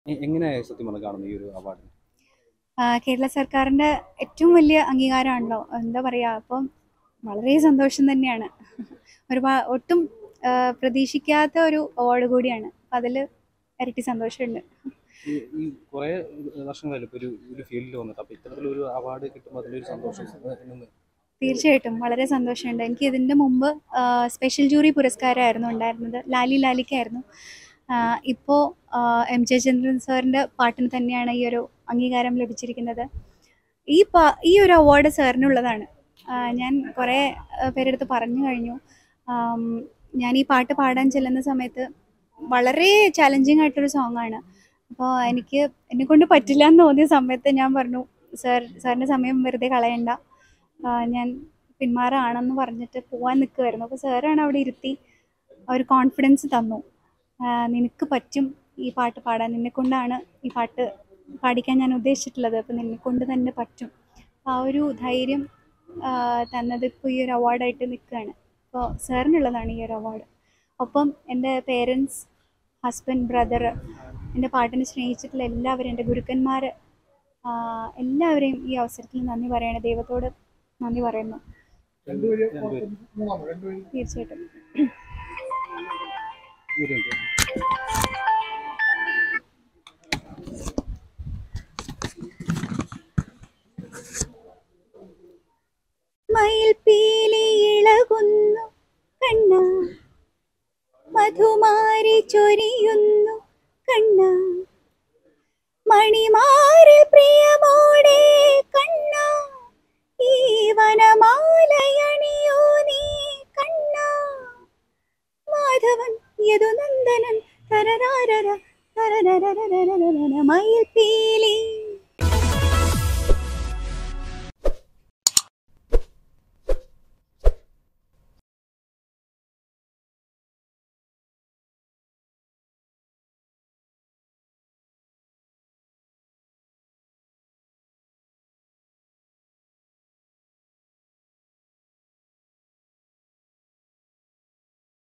A- എങ്ങനെയാ സത്യം പറഞ്ഞാൽ കാണുന്നത് ഈ ഒരു അവാർഡ് ആ, കേരള സർക്കാരിൻ്റെ ഏറ്റവും വലിയ അംഗീകാരമാണല്ലോ എന്താ പറയുക അപ്പം വളരെ സന്തോഷം തന്നെയാണ് ഒരുപാട് ഒട്ടും ആ, പ്രതീക്ഷിക്കാത്ത ഒരു അവാർഡ് കൂടിയാണ് അപ്പം അതിൽ ഇരട്ടി സന്തോഷമുണ്ട് ഈ ഈ കുറേ വർഷങ്ങളായാലും ഇപ്പോൾ ഒരു ഒരു ഫീൽഡിൽ വന്നിട്ട് അപ്പോൾ ഇത്തരത്തിലൊരു അവാർഡ് കിട്ടുമ്പോൾ അതിലൊരു സന്തോഷം അത് എന്ന് തീർച്ചയായിട്ടും വളരെ സന്തോഷമുണ്ട് എനിക്ക് ഇതിൻ്റെ മുമ്പ് സ്പെഷ്യൽ ജൂറി പുരസ്കാരമായിരുന്നു ഉണ്ടായിരുന്നത് ലാലി ലാലിക്കായിരുന്നു ഇപ്പോൾ എം ജെ ചന്ദ്രൻ സാറിൻ്റെ പാട്ടിന് തന്നെയാണ് ഈ ഒരു അംഗീകാരം ലഭിച്ചിരിക്കുന്നത് ഈ പാ ഈ ഒരു അവാർഡ് സാറിനുള്ളതാണ് ആ, ഞാൻ കുറേ ആ, പേരെടുത്ത് പറഞ്ഞു കഴിഞ്ഞു ആം, ഞാൻ ഈ പാട്ട് പാടാൻ ചെല്ലുന്ന സമയത്ത് വളരെ ചാലഞ്ചിങ് ആയിട്ടൊരു സോങ്ങാണ് അപ്പോൾ എനിക്ക് എന്നെ കൊണ്ട് പറ്റില്ല എന്ന് തോന്നിയ സമയത്ത് ഞാൻ പറഞ്ഞു സാർ സാറിൻ്റെ സമയം വെറുതെ കളയണ്ട ആ, ഞാൻ പിന്മാറാണെന്ന് പറഞ്ഞിട്ട് പോവാൻ നിൽക്കുമായിരുന്നു അപ്പോൾ സാറാണ് അവിടെ ഇരുത്തി ആ ഒരു കോൺഫിഡൻസ് തന്നു ആ, നിനക്ക് പറ്റും ഈ പാട്ട് പാടാൻ നിന്നെ കൊണ്ടാണ് ഈ പാട്ട് പാടിക്കാൻ ഞാൻ ഉദ്ദേശിച്ചിട്ടുള്ളത് അപ്പോൾ നിന്നെ കൊണ്ട് തന്നെ പറ്റും ആ ഒരു ധൈര്യം ആ, തന്നത് ഇപ്പോൾ ഈ ഒരു അവാർഡായിട്ട് നിൽക്കുകയാണ് അപ്പോൾ സാറിനുള്ളതാണ് ഈ ഒരു അവാർഡ് ഒപ്പം എൻ്റെ പേരൻസ് ഹസ്ബൻഡ് ബ്രദർ എൻ്റെ പാട്ടിനെ സ്നേഹിച്ചിട്ടുള്ള എല്ലാവരും എൻ്റെ ഗുരുക്കന്മാർ എല്ലാവരെയും ഈ അവസരത്തിൽ നന്ദി പറയണേ ദൈവത്തോട് നന്ദി പറയുന്നു രണ്ടുപേരും തീർച്ചയായിട്ടും ഒരു മിനിറ്റ്. മയിൽപീലി ഇളകുന്നു കണ്ണ മധുമാരി ചൊരി